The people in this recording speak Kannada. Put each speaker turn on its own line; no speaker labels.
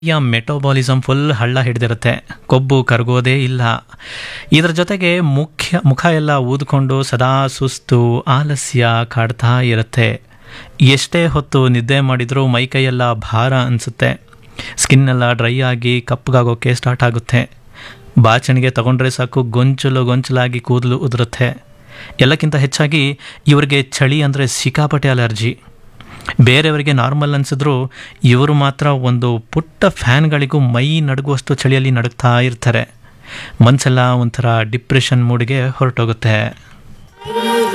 ಯ ಮೆಟೋಬಾಲಿಸಮ್ ಫುಲ್ ಹಳ್ಳ ಹಿಡಿದಿರುತ್ತೆ ಕೊಬ್ಬು ಕರಗೋದೇ ಇಲ್ಲ ಇದರ ಜೊತೆಗೆ ಮುಖ್ಯ ಮುಖ ಎಲ್ಲ ಊದ್ಕೊಂಡು ಸದಾ ಸುಸ್ತು ಆಲಸ್ಯ ಕಾಡ್ತಾ ಇರುತ್ತೆ ಎಷ್ಟೇ ಹೊತ್ತು ನಿದ್ದೆ ಮಾಡಿದರೂ ಮೈಕೈಯೆಲ್ಲ ಭಾರ ಅನಿಸುತ್ತೆ ಸ್ಕಿನ್ ಎಲ್ಲ ಡ್ರೈ ಆಗಿ ಕಪ್ಪಗಾಗೋಕ್ಕೆ ಸ್ಟಾರ್ಟ್ ಆಗುತ್ತೆ ಬಾಚಣಿಗೆ ತಗೊಂಡ್ರೆ ಸಾಕು ಗೊಂಚಲು ಗೊಂಚಲಾಗಿ ಕೂದಲು ಉದುರುತ್ತೆ ಎಲ್ಲಕ್ಕಿಂತ ಹೆಚ್ಚಾಗಿ ಇವರಿಗೆ ಚಳಿ ಅಂದರೆ ಸಿಕ್ಕಾಪಟ್ಟೆ ಅಲರ್ಜಿ ಬೇರೆಯವರಿಗೆ ನಾರ್ಮಲ್ ಅನಿಸಿದ್ರು ಇವರು ಮಾತ್ರ ಒಂದು ಪುಟ್ಟ ಫ್ಯಾನ್ಗಳಿಗೂ ಮೈ ನಡುಗುವಷ್ಟು ಚಳಿಯಲ್ಲಿ ನಡುಗ್ತಾ ಇರ್ತಾರೆ ಮನಸ್ಸೆಲ್ಲ ಒಂಥರ ಡಿಪ್ರೆಷನ್ ಮೂಡ್ಗೆ ಹೊರಟೋಗುತ್ತೆ